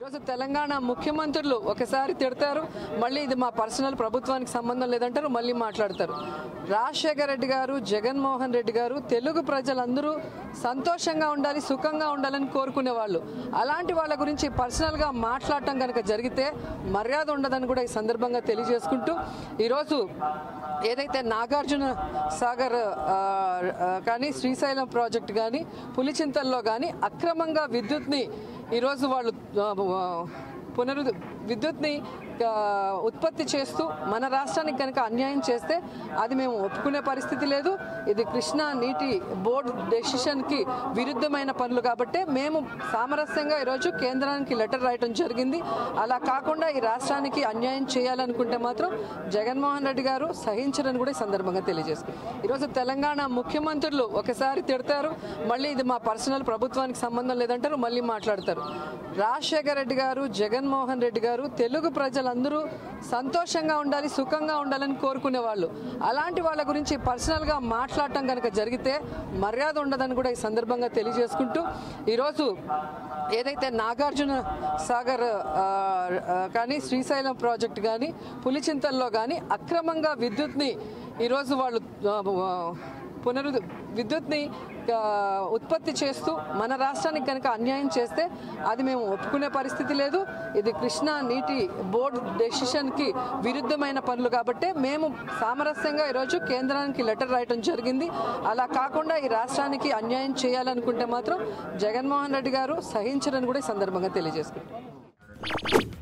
ఈరోజు తెలంగాణ ముఖ్యమంత్రులు ఒకసారి తిడతారు మళ్ళీ ఇది మా పర్సనల్ ప్రభుత్వానికి సంబంధం లేదంటారు మళ్ళీ మాట్లాడతారు రాజశేఖర రెడ్డి గారు జగన్మోహన్ రెడ్డి గారు తెలుగు ప్రజలందరూ సంతోషంగా ఉండాలి సుఖంగా ఉండాలని కోరుకునే వాళ్ళు అలాంటి వాళ్ళ గురించి పర్సనల్గా మాట్లాడటం కనుక జరిగితే మర్యాద ఉండదని కూడా ఈ సందర్భంగా తెలియజేసుకుంటూ ఈరోజు ఏదైతే నాగార్జున సాగర్ ఆ, ఆ, కానీ శ్రీశైలం ప్రాజెక్ట్ కానీ పులిచింతల్లో కానీ అక్రమంగా విద్యుత్ని ఈరోజు వాళ్ళు ఆ, ఆ, పునరు విద్యుత్ని ఆ, ఉత్పత్తి చేస్తూ మన రాష్ట్రానికి కనుక అన్యాయం చేస్తే అది మేము ఒప్పుకునే పరిస్థితి లేదు ఇది కృష్ణా నీటి బోర్డు డెసిషన్కి విరుద్ధమైన పనులు కాబట్టి మేము సామరస్యంగా ఈరోజు కేంద్రానికి లెటర్ రాయటం జరిగింది అలా కాకుండా ఈ రాష్ట్రానికి అన్యాయం చేయాలనుకుంటే మాత్రం జగన్మోహన్ రెడ్డి గారు సహించరని కూడా ఈ సందర్భంగా తెలియజేసుకుంటారు ఈరోజు తెలంగాణ ముఖ్యమంత్రులు ఒకసారి తిడతారు మళ్ళీ ఇది మా పర్సనల్ ప్రభుత్వానికి సంబంధం లేదంటారు మళ్ళీ మాట్లాడతారు రాజశేఖర రెడ్డి గారు జగన్మోహన్ రెడ్డి గారు తెలుగు ప్రజలందరూ సంతోషంగా ఉండాలి సుఖంగా ఉండాలని కోరుకునే వాళ్ళు అలాంటి వాళ్ళ గురించి పర్సనల్గా మాట్లాడటం కనుక జరిగితే మర్యాద ఉండదని కూడా ఈ సందర్భంగా తెలియజేసుకుంటూ ఈరోజు ఏదైతే నాగార్జున సాగర్ ఆ, ఆ, కానీ శ్రీశైలం ప్రాజెక్ట్ కానీ పులిచింతల్లో కానీ అక్రమంగా విద్యుత్ని ఈరోజు వాళ్ళు ఆ, ఆ, పునరు విద్యుత్ని ఆ, ఉత్పత్తి చేస్తూ మన రాష్ట్రానికి కనుక అన్యాయం చేస్తే అది మేము ఒప్పుకునే పరిస్థితి లేదు ఇది కృష్ణా నీటి బోర్డు డెసిషన్కి విరుద్ధమైన పనులు కాబట్టి మేము సామరస్యంగా ఈరోజు కేంద్రానికి లెటర్ రాయటం జరిగింది అలా కాకుండా ఈ రాష్ట్రానికి అన్యాయం చేయాలనుకుంటే మాత్రం జగన్మోహన్ రెడ్డి గారు సహించరని కూడా ఈ సందర్భంగా తెలియజేసుకుంటాం